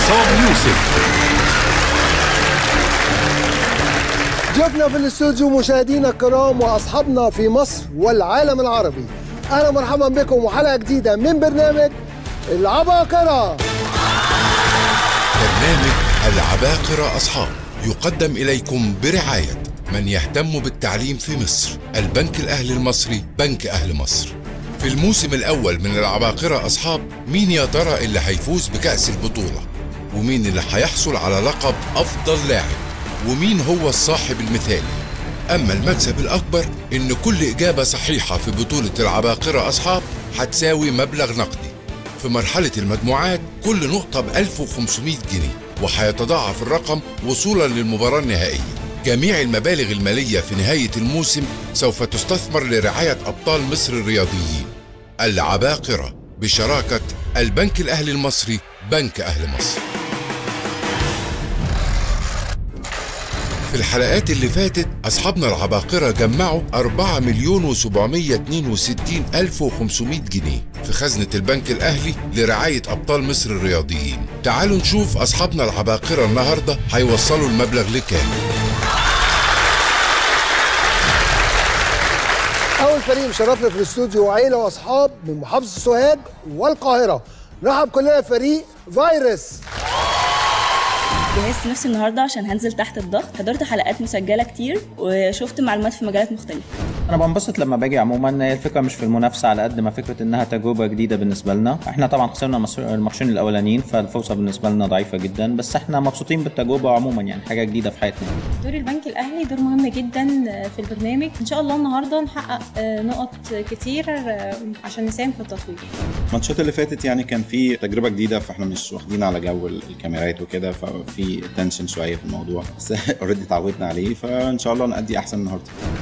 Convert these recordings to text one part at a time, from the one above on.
عصام يوسف ضيوفنا في الاستوديو مشاهدينا الكرام واصحابنا في مصر والعالم العربي اهلا ومرحبا بكم وحلقه جديده من برنامج العباقره برنامج العباقرة أصحاب يقدم إليكم برعاية من يهتم بالتعليم في مصر البنك الأهلي المصري بنك أهل مصر في الموسم الأول من العباقرة أصحاب مين يا ترى اللي هيفوز بكأس البطولة ومين اللي هيحصل على لقب أفضل لاعب ومين هو الصاحب المثالي أما المكسب الأكبر إن كل إجابة صحيحة في بطولة العباقرة أصحاب هتساوي مبلغ نقدي في مرحلة المجموعات كل نقطة ب 1500 جنيه وهيتضاعف الرقم وصولا للمباراة النهائية جميع المبالغ المالية في نهاية الموسم سوف تستثمر لرعاية أبطال مصر الرياضيين العباقرة بشراكة البنك الأهلي المصري بنك أهل مصر في الحلقات اللي فاتت أصحابنا العباقرة جمعوا 4 مليون و762 ألف و500 جنيه في خزنة البنك الأهلي لرعاية أبطال مصر الرياضيين تعالوا نشوف أصحابنا العباقرة النهاردة هيوصلوا المبلغ لكام اول فريق مشرفنا في الاستوديو عيله واصحاب من محافظه سوهاج والقاهره نرحب كلنا فريق فيروس جهزت نفسي النهارده عشان هنزل تحت الضغط حضرت حلقات مسجله كتير وشفت معلومات في مجالات مختلفه انا بنبسط لما باجي عموما هي الفكره مش في المنافسه على قد ما فكره انها تجربه جديده بالنسبه لنا احنا طبعا خسرنا مصر- الماتشين الاولانيين فالفرصه بالنسبه لنا ضعيفه جدا بس احنا مبسوطين بالتجربه عموما يعني حاجه جديده في حياتنا دور البنك الاهلي دور مهم جدا في البرنامج ان شاء الله النهارده نحقق آه، نقط كتير آه، عشان نساهم في التطوير الماتشات اللي فاتت يعني كان في تجربه جديده فاحنا مش واخدين على جو ال- الكاميرات وكده ففي تنشن شويه في الموضوع بس اوريدي اتعودنا عليه فان شاء الله نأدي احسن النهارده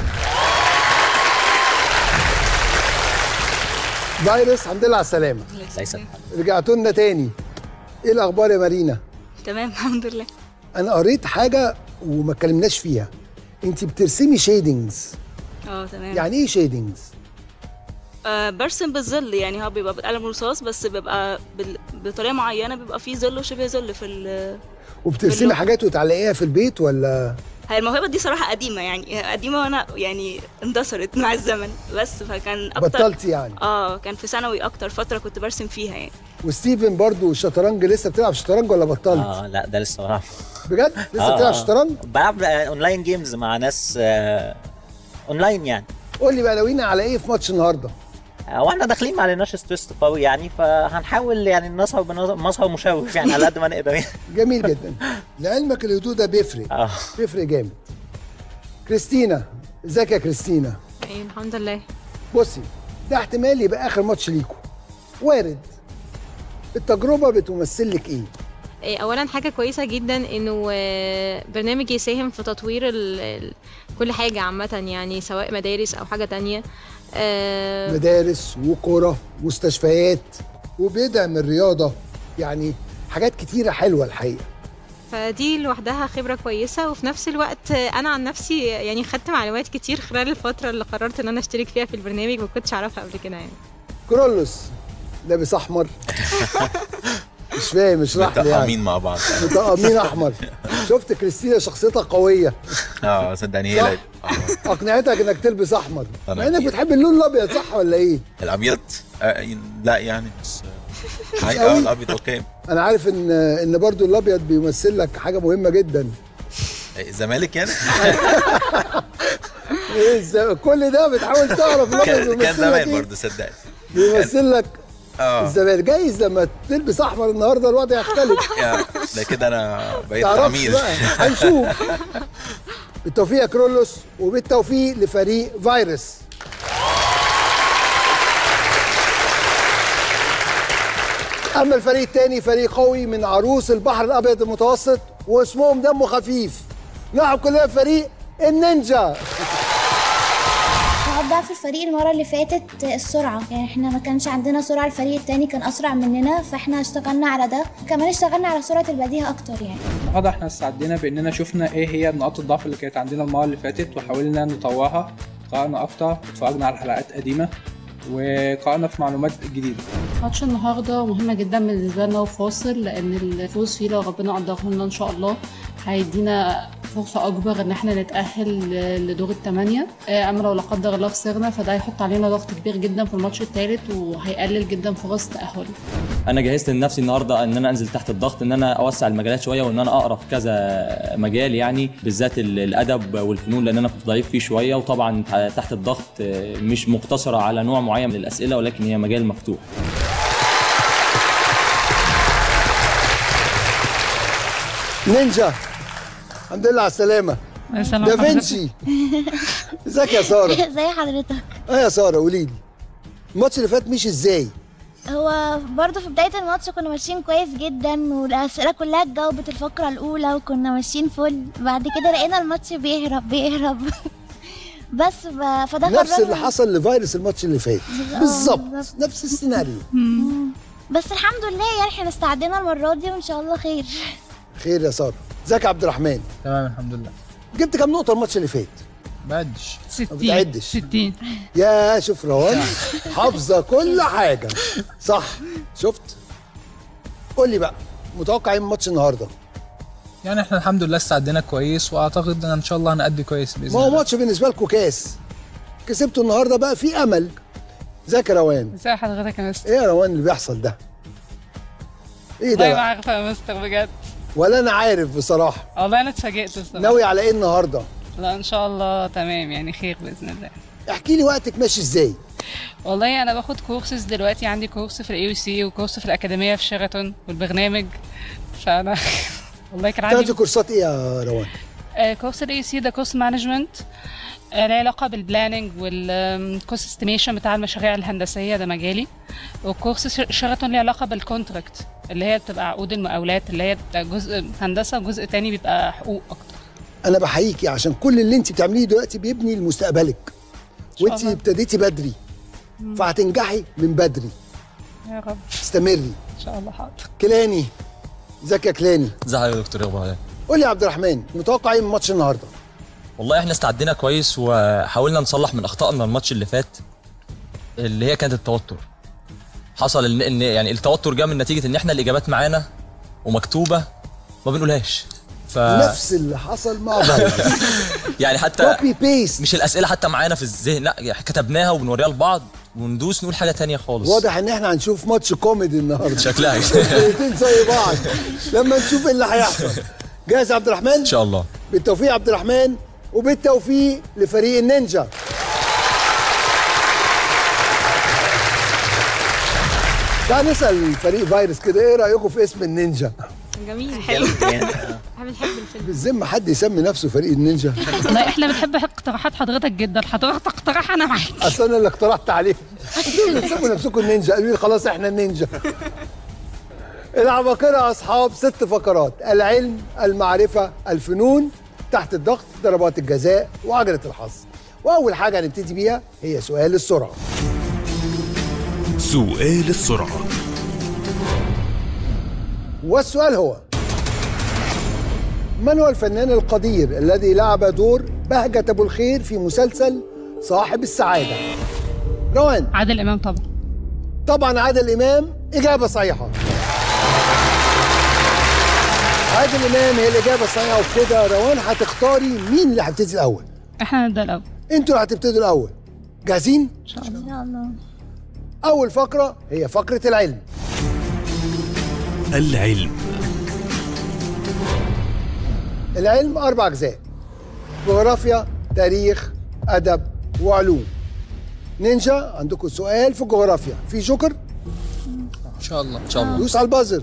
فيروس الحمد لله على السلامه ليس رجعتوا لنا تاني ايه الاخبار يا مارينا تمام الحمد لله انا قريت حاجه وما اتكلمناش فيها انت بترسمي شيدنجز اه تمام يعني ايه شيدنجز آه برسم بالظل يعني هو بيبقى بالقلم رصاص بس بيبقى بال... بطريقه معينه بيبقى فيه ظل وشبه ظل في ال... وبترسمي باللون. حاجات وتعلقيها في البيت ولا هي الموهبه دي صراحه قديمه يعني قديمه وانا يعني اندثرت مع الزمن بس فكان اكتر بطلتي يعني اه كان في ثانوي اكتر فتره كنت برسم فيها يعني وستيفن برضو الشطرنج لسه بتلعب شطرنج ولا بطلت اه لا ده لسه بلعب بجد لسه بتلعب شطرنج بلعب آه، اونلاين جيمز مع ناس آه، اونلاين يعني قول لي بقى ناويين على ايه في ماتش النهارده آه، واحنا داخلين ما عليناش ستريس قوي يعني فهنحاول يعني نظهر بنظ- مظهر مشوش يعني على قد ما نقدر جميل جدا لعلمك الهدوء ده بيفرق اه بيفرق جامد كريستينا ازيك يا كريستينا أيوة الحمد لله بصي ده احتمال يبقى اخر ماتش ليكوا وارد التجربه بتمثل لك ايه إيه، اولا حاجه كويسه جدا انه آه، برنامج يساهم في تطوير ال- ال- كل حاجه عامه يعني سواء مدارس او حاجه تانية آه، مدارس وكرة مستشفيات وبيدعم الرياضة يعني حاجات كتيرة حلوة الحقيقة فدي لوحدها خبره كويسه وفي نفس الوقت آه، انا عن نفسي يعني خدت معلومات كتير خلال الفتره اللي قررت ان انا اشترك فيها في البرنامج ما كنتش اعرفها قبل كده يعني كرولوس لابس أحمر مش فاهم اشرح لي يعني مع بعض مطقمين أحمر شفت كريستينا شخصيتها قوية اه صدقني صح؟ هي أقنعتك إنك تلبس أحمر أنا مع إنك أكيد. بتحب اللون الأبيض صح ولا إيه؟ الابيض آه لا يعني بس آه، هاي قوي. اه الابيض اوكي أنا عارف إن إن برضو الأبيض بيمثل لك حاجة مهمة جدا إيه، الزمالك يعني إيه الز- كل ده بتحاول تعرف الأبيض كان كان بيمثل لك زمان إيه؟ برضه صدقني بيمثل لك اه الزمالك جايز لما تلبس احمر النهارده الوضع يختلف يا ده كده انا بقيت تعرفش عميل بقى هنشوف بالتوفيق يا كرولوس وبالتوفيق لفريق فيروس اما الفريق الثاني فريق قوي من عروس البحر الابيض المتوسط واسمهم دمه خفيف نلعب كلنا فريق النينجا نقط ضعف الفريق المرة اللي فاتت السرعة يعني احنا ما كانش عندنا سرعة الفريق التاني كان أسرع مننا فاحنا اشتغلنا على ده كمان اشتغلنا على سرعة البديهة أكتر يعني النهارده احنا استعدينا باننا شفنا ايه هي نقاط الضعف اللي كانت عندنا المره اللي فاتت وحاولنا نطورها قرأنا اكتر اتفرجنا على حلقات قديمه وقرانا في معلومات جديده ماتش النهارده مهم جدا بالنسبه لنا وفاصل لان الفوز فيه لو ربنا قدره لنا ان شاء الله هيدينا فرصة أكبر إن احنا نتأهل لدور الثمانية آه، أما لو لا قدر الله خسرنا فده هيحط علينا ضغط كبير جدا في الماتش الثالث وهيقلل جدا فرص تأهلنا انا جهزت لنفسي النهارده ان انا انزل تحت الضغط ان انا اوسع المجالات شويه وان انا اقرا في كذا مجال يعني بالذات ال- الادب والفنون لان انا كنت ضعيف فيه شويه وطبعا تحت الضغط آه، مش مقتصره على نوع معين من الاسئله ولكن هي مجال مفتوح نينجا الحمد لله على السلامة دافنشي ازيك يا سارة؟ ازي حضرتك اه يا سارة قولي لي الماتش اللي فات مشي ازاي؟ هو برضه في بداية الماتش كنا ماشيين كويس جدا والأسئلة كلها اتجاوبت الفقرة الأولى وكنا ماشيين فل بعد كده لقينا الماتش بيهرب بيهرب بس ب... فده نفس قررنا- اللي حصل لفيروس الماتش اللي فات آه، بالظبط بالظبط. نفس السيناريو مم. بس الحمد لله يعني احنا استعدينا المرة دي وإن شاء الله خير خير يا سارة ازيك يا عبد الرحمن تمام الحمد لله جبت كام نقطة الماتش اللي فات؟ بعدش ما بتعدش 60 يا شوف روان حافظة كل حاجة صح شفت؟ قول لي بقى متوقع ايه من ماتش النهارده؟ يعني احنا الحمد لله استعدينا كويس واعتقد ان ان شاء الله هنأدي كويس باذن ما هو الله ماتش بالنسبة لكم كاس كسبتوا النهارده بقى في امل ازيك يا روان؟ ازي حضرتك يا مستر ايه يا روان اللي بيحصل ده؟ ايه ده والله ما بقى؟ عارفه يا مستر بجد ولا انا عارف بصراحة والله انا اتفاجئت الصراحه ناوي على ايه النهارده؟ لا ان شاء الله تمام يعني خير باذن الله احكي لي وقتك ماشي ازاي؟ والله انا باخد كورسز دلوقتي عندي كورس في الاي سي وكورس في الاكاديميه في شيراتون والبرنامج فانا والله كان بتاخدي عندي كورسات ايه يا روان؟ آه، كورس الاي سي ده كورس مانجمنت له علاقه بالبلاننج والكورس استيميشن بتاع المشاريع الهندسيه ده مجالي وكورس ش- شيراتون ليه علاقه بالكونتراكت اللي هي بتبقى عقود المقاولات اللي هي بتبقى جزء هندسه وجزء تاني بيبقى حقوق اكتر انا بحييكي عشان كل اللي انت بتعمليه دلوقتي بيبني لمستقبلك شاء وانت الله. ابتديتي بدري فهتنجحي من بدري يا رب استمري ان شاء الله حاضر كلاني ازيك يا كلاني ازي حضرتك يا دكتور ايه اخبارك قول لي يا عبد الرحمن متوقع ايه من ماتش النهارده والله احنا استعدينا كويس وحاولنا نصلح من اخطائنا الماتش اللي فات اللي هي كانت التوتر حصل ان ان يعني التوتر جه من نتيجه ان احنا الاجابات معانا ومكتوبه ما بنقولهاش ف نفس اللي حصل مع فيروس يعني حتى كوبي بيست مش الاسئله حتى معانا في الذهن لا يعني كتبناها وبنوريها لبعض وندوس نقول حاجه تانية خالص واضح ان احنا هنشوف ماتش كوميدي النهارده شكلها الفرقتين زي بعض لما نشوف ايه اللي هيحصل جاهز يا عبد الرحمن ان شاء الله بالتوفيق يا عبد الرحمن وبالتوفيق لفريق النينجا تعال نسال فريق فيروس كده ايه رايكم في اسم النينجا جميل حلو احنا بنحب الفيلم بالذمه حد يسمي نفسه فريق النينجا والله احنا بنحب اقتراحات حضرتك جدا حضرتك اقتراح انا معاك اصل انا اللي اقترحت عليهم انتوا اللي تسموا نفسكم النينجا قالوا لي خلاص احنا النينجا العباقرة أصحاب ست فقرات العلم المعرفة الفنون تحت الضغط ضربات الجزاء وعجلة الحظ وأول حاجة هنبتدي بيها هي سؤال السرعة سؤال السرعة والسؤال هو من هو الفنان القدير الذي لعب دور بهجة أبو الخير في مسلسل صاحب السعادة روان عادل امام طبعا طبعا عادل إمام إجابة صحيحة عادل إمام هي الإجابة الصحيحة وبكده روان هتختاري مين اللي هيبتدي الأول احنا نبدا الاول انتوا اللي هتبتدوا الأول جاهزين؟ ان شاء الله أول فقرة هي فقرة العلم العلم العلم أربع أجزاء جغرافيا تاريخ أدب وعلوم نينجا عندكم سؤال في الجغرافيا في جوكر ان شاء الله ان شاء الله دوس على البازر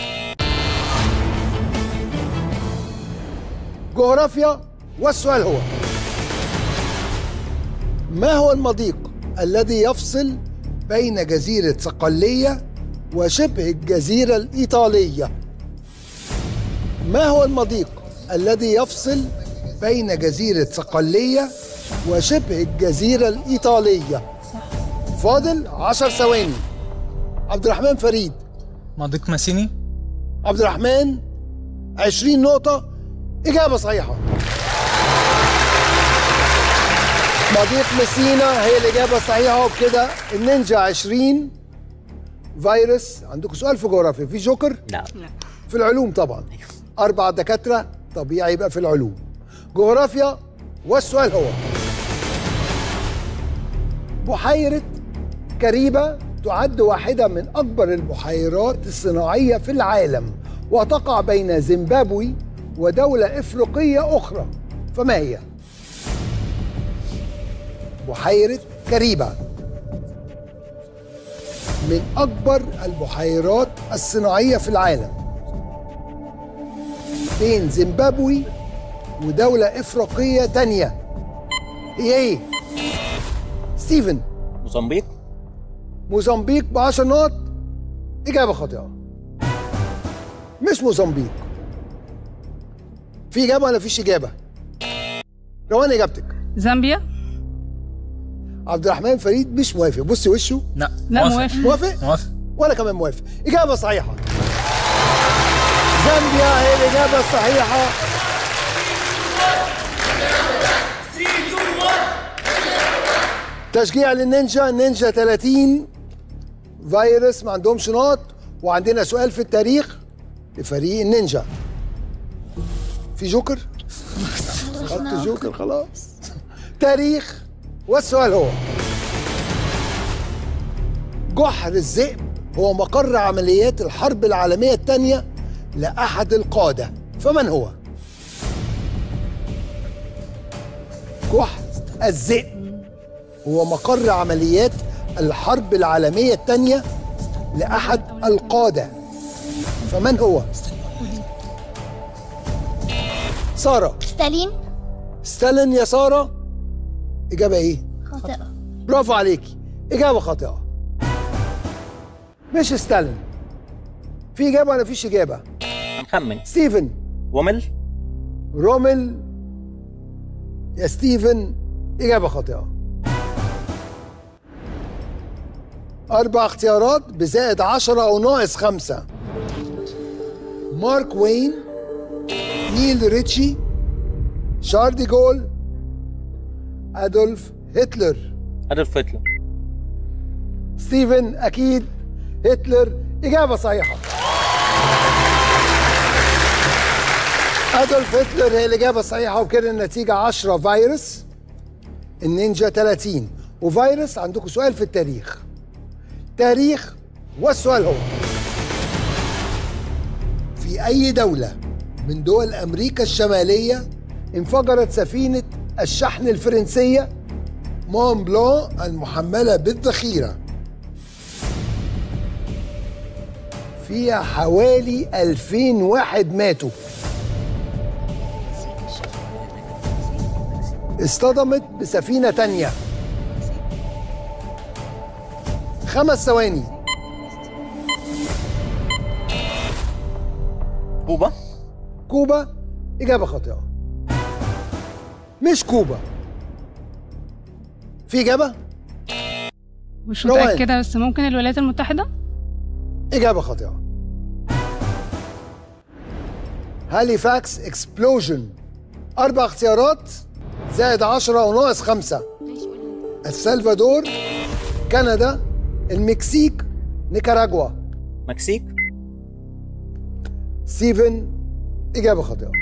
جغرافيا والسؤال هو ما هو المضيق الذي يفصل بين جزيرة صقلية وشبه الجزيرة الإيطالية ما هو المضيق الذي يفصل بين جزيرة صقلية وشبه الجزيرة الإيطالية فاضل عشر ثواني عبد الرحمن فريد مضيق ماسيني عبد الرحمن 20 نقطة إجابة صحيحة مضيق مسينا هي الإجابة الصحيحة وبكده النينجا 20 فيروس عندكم سؤال في جغرافيا في جوكر؟ لا في العلوم طبعا أربع دكاترة طبيعي يبقى في العلوم جغرافيا والسؤال هو بحيرة كريبة تعد واحدة من أكبر البحيرات الصناعية في العالم وتقع بين زيمبابوي ودولة إفريقية أخرى فما هي؟ بحيرة كريبة من أكبر البحيرات الصناعية في العالم بين زيمبابوي ودولة إفريقية تانية هي إيه؟ ستيفن موزمبيق موزمبيق ب 10 نقط إجابة خاطئة مش موزمبيق في إجابة ولا فيش إجابة؟ روان إجابتك زامبيا عبد الرحمن فريد مش موافق بصي وشه لا لا موافق موافق؟ موافق ولا كمان موافق إجابة صحيحة زامبيا هي الإجابة الصحيحة تشجيع للنينجا نينجا 30 فيروس ما عندهمش نقط وعندنا سؤال في التاريخ لفريق النينجا في جوكر؟ خدت جوكر خلاص تاريخ والسؤال هو جحر الذئب هو مقر عمليات الحرب العالمية الثانية لأحد القادة فمن هو؟ جحر الذئب هو مقر عمليات الحرب العالمية الثانية لأحد القادة فمن هو؟ سارة ستالين ستالين يا سارة إجابة إيه؟ خاطئة برافو عليكي إجابة خاطئة مش ستالين في إجابة ولا فيش إجابة؟ هنخمن ستيفن ومل رومل يا ستيفن إجابة خاطئة أربع اختيارات بزائد عشرة أو ناقص خمسة مارك وين نيل ريتشي شارل دي جول أدولف هتلر أدولف هتلر ستيفن أكيد هتلر إجابة صحيحة أدولف هتلر هي الإجابة الصحيحة وكده النتيجة 10 فيروس النينجا 30 وفيروس عندكم سؤال في التاريخ تاريخ والسؤال هو في أي دولة من دول أمريكا الشمالية انفجرت سفينة الشحن الفرنسية مون بلان المحملة بالذخيرة فيها حوالي 2000 واحد ماتوا اصطدمت بسفينة تانية خمس ثواني كوبا كوبا إجابة خاطئة مش كوبا في إجابة؟ مش روان. متأكدة بس ممكن الولايات المتحدة إجابة خاطئة هاليفاكس اكسبلوجن أربع اختيارات زائد عشرة وناقص خمسة السلفادور كندا المكسيك نيكاراجوا مكسيك ستيفن إجابة خاطئة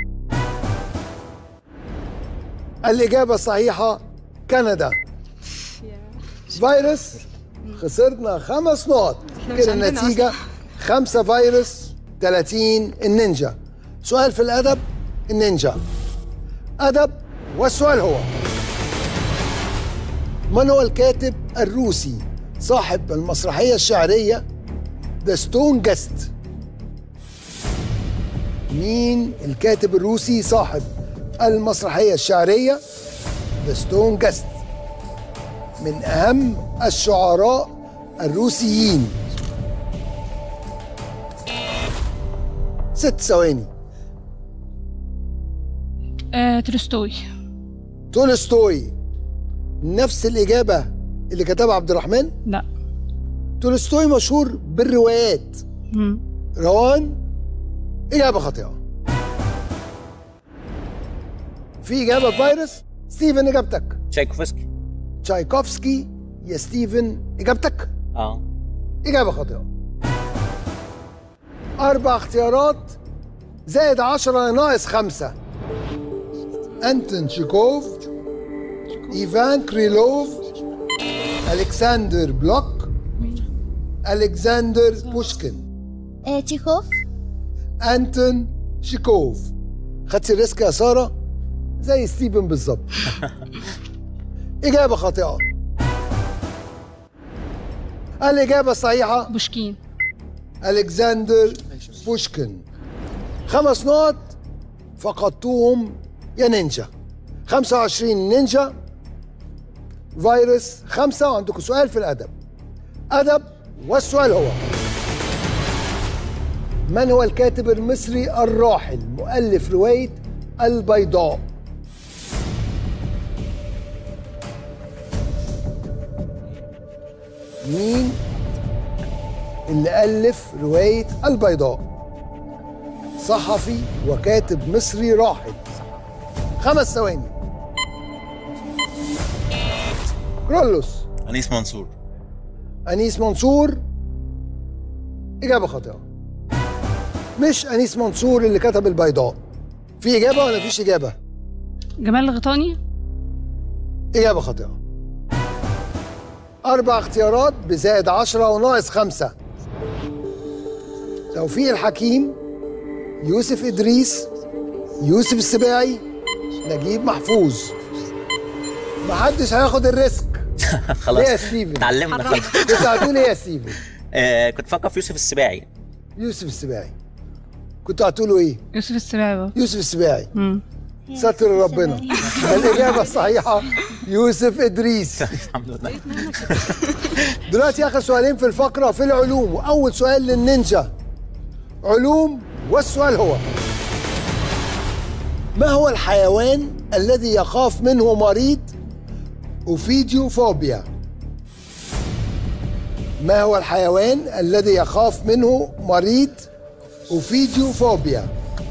الإجابة الصحيحة كندا فيروس خسرنا خمس نقط إحنا مش كده عندنا النتيجة خمسة فيروس 30 النينجا سؤال في الأدب النينجا أدب والسؤال هو من هو الكاتب الروسي صاحب المسرحية الشعرية ذا ستون جاست مين الكاتب الروسي صاحب المسرحية الشعرية ذا ستون جاست من أهم الشعراء الروسيين ست ثواني آه، تولستوي تولستوي نفس الإجابة اللي كتبها عبد الرحمن لا تولستوي مشهور بالروايات مم. روان إجابة خاطئة في إجابة فيروس ستيفن إجابتك تشايكوفسكي تشايكوفسكي يا ستيفن إجابتك؟ اه إجابة خاطئة أربع اختيارات زائد عشرة ناقص خمسة أنتون تشيكوف إيفان كريلوف ألكسندر بلوك ألكسندر بوشكين آه، تشيخوف أنتون شيكوف خدت الريسك يا سارة زي ستيفن بالظبط إجابة خاطئة الإجابة الصحيحة بوشكين ألكسندر بوشكين خمس نقط فقدتوهم يا نينجا 25 نينجا فيروس خمسة وعندكم سؤال في الأدب أدب والسؤال هو من هو الكاتب المصري الراحل مؤلف رواية البيضاء مين اللي ألف رواية البيضاء صحفي وكاتب مصري راحل خمس ثواني كرولوس انيس منصور أنيس منصور إجابة خاطئة مش أنيس منصور اللي كتب البيضاء في إجابة ولا مفيش إجابة؟ جمال الغيطاني إجابة خاطئة أربع اختيارات بزائد عشرة وناقص خمسة توفيق الحكيم يوسف إدريس يوسف السباعي نجيب محفوظ محدش هياخد الريسك خلاص ليه يا ستيفن؟ اتعلمنا خلاص كنت هتقول ايه يا ستيفن؟ آه كنت فاكر في يوسف السباعي يوسف السباعي كنتوا هتقولوا ايه؟ يوسف السباعي بقى. يوسف السباعي مم. ستر ربنا الإجابة الصحيحة يوسف إدريس الحمد لله دلوقتي آخر سؤالين في الفقرة في العلوم وأول سؤال للنينجا علوم والسؤال هو ما هو الحيوان الذي يخاف منه مريض أوفيديوفوبيا ما هو الحيوان الذي يخاف منه مريض أوفيديوفوبيا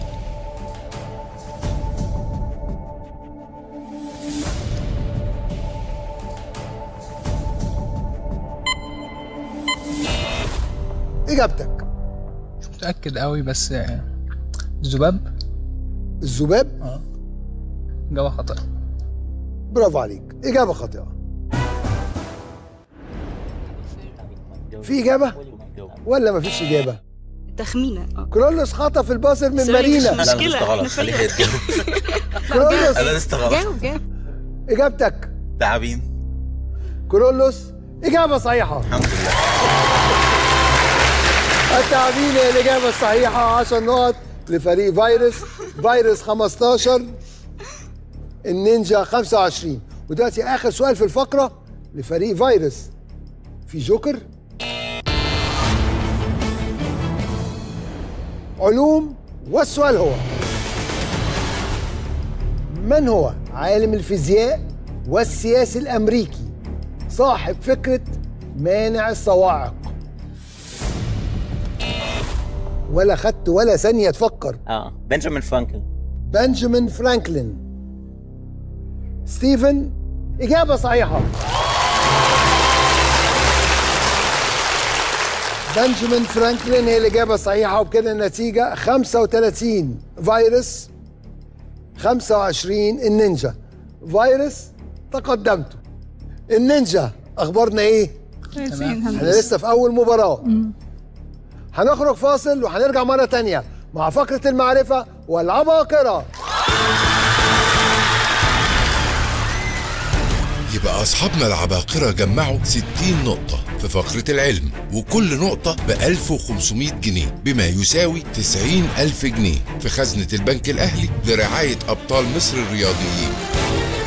إجابتك مش متأكد قوي بس آه، الذباب الذباب اه إجابة خطأ برافو عليك إجابة خاطئة في إجابة ولا مفيش إجابة تخمينه اه كرولوس خطف البازر من سوري، مارينا مش مشكلة، احنا غلط خليه يتجاوب كرولوس انا لسه غلط جاوب جاوب إجابتك تعابين كرولوس إجابة صحيحة الحمد لله التعبين هي الإجابة الصحيحة 10 نقط لفريق فيروس فيروس 15 النينجا 25 ودلوقتي آخر سؤال في الفقرة لفريق فيروس في جوكر علوم والسؤال هو من هو عالم الفيزياء والسياسي الأمريكي صاحب فكرة مانع الصواعق ولا خدت ولا ثانية تفكر اه بنجامين فرانكلين بنجامين فرانكلين ستيفن إجابة صحيحة بنجامين فرانكلين هي الإجابة الصحيحة وبكده النتيجة 35 فيروس 25 النينجا فيروس تقدمتوا النينجا أخبارنا إيه؟ كويسين الحمد احنا لله لسه في أول مباراة هنخرج فاصل وهنرجع مرة تانية مع فقرة المعرفة والعباقرة يبقى أصحابنا العباقرة جمعوا 60 نقطة في فقرة العلم وكل نقطة ب 1500 جنيه بما يساوي 90 ألف جنيه في خزنة البنك الأهلي لرعاية أبطال مصر الرياضيين